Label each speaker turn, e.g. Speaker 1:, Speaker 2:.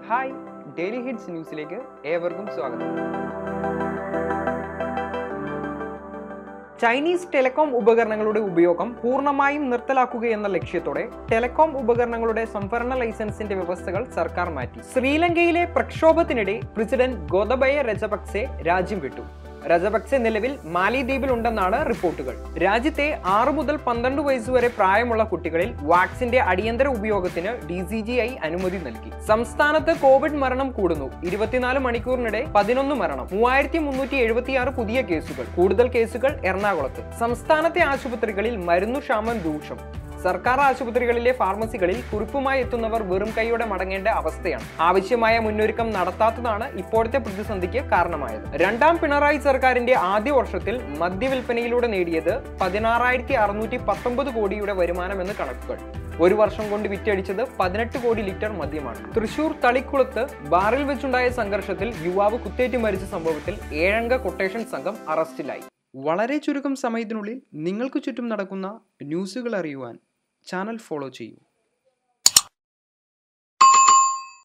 Speaker 1: hi daily hits ന്യൂസിലേക്ക് ഏവർക്കും സ്വാഗതം ചൈനീസ് ടെലികോം ഉപകരണങ്ങളുടെ ഉപയോഗം പൂർണ്ണമായും നിർത്തലാക്കുകയെന്ന ലക്ഷ്യത്തോടെ ടെലികോം ഉപകരണങ്ങളുടെ സംഭരണ ലൈസൻസിന്റെ വ്യവസ്ഥകൾ സർക്കാർ മാറ്റി ശ്രീലങ്കയിലെ പ്രക്ഷോഭത്തിനിടെ പ്രസിഡന്റ് ഗോതബയ രജപക്സെ രാജ്യം വിട്ടു രജപക്സെ നിലവിൽ മാലിദ്വീപിൽ ഉണ്ടെന്നാണ് റിപ്പോർട്ടുകൾ രാജ്യത്തെ ആറു മുതൽ പന്ത്രണ്ട് വയസ്സുവരെ പ്രായമുള്ള കുട്ടികളിൽ വാക്സിന്റെ അടിയന്തര ഉപയോഗത്തിന് ഡി സി ജി ഐ അനുമതി നൽകി സംസ്ഥാനത്ത് കോവിഡ് മരണം കൂടുന്നു ഇരുപത്തിനാല് മണിക്കൂറിനിടെ പതിനൊന്ന് മരണം മൂവായിരത്തി മുന്നൂറ്റി എഴുപത്തിയാറ് പുതിയ കേസുകൾ കൂടുതൽ കേസുകൾ എറണാകുളത്ത് സംസ്ഥാനത്തെ ആശുപത്രികളിൽ മരുന്നു ക്ഷാമം രൂക്ഷം സർക്കാർ ആശുപത്രികളിലെ ഫാർമസികളിൽ കുറിപ്പുമായി എത്തുന്നവർ വെറും കൈയോടെ മടങ്ങേണ്ട അവസ്ഥയാണ് ആവശ്യമായ മുന്നൊരുക്കം നടത്താത്തതാണ് ഇപ്പോഴത്തെ പ്രതിസന്ധിക്ക് കാരണമായത് രണ്ടാം പിണറായി സർക്കാരിന്റെ ആദ്യ വർഷത്തിൽ മദ്യവിൽപ്പനയിലൂടെ നേടിയത് പതിനാറായിരത്തി അറുന്നൂറ്റി പത്തൊമ്പത് കോടിയുടെ വരുമാനമെന്ന് കണക്കുകൾ ഒരു വർഷം കൊണ്ട് വിറ്റഴിച്ചത് പതിനെട്ട് കോടി ലിറ്റർ മദ്യമാണ് തൃശൂർ തളിക്കുളത്ത് ബാറിൽ വെച്ചുണ്ടായ സംഘർഷത്തിൽ യുവാവ് കുത്തേറ്റ് മരിച്ച സംഭവത്തിൽ ഏഴംഗ കൊട്ടേഷൻ സംഘം അറസ്റ്റിലായി വളരെ ചുരുക്കം സമയത്തിനുള്ളിൽ നിങ്ങൾക്ക് ചുറ്റും നടക്കുന്ന ന്യൂസുകൾ അറിയുവാൻ ചാനൽ ഫോളോ ചെയ്യൂ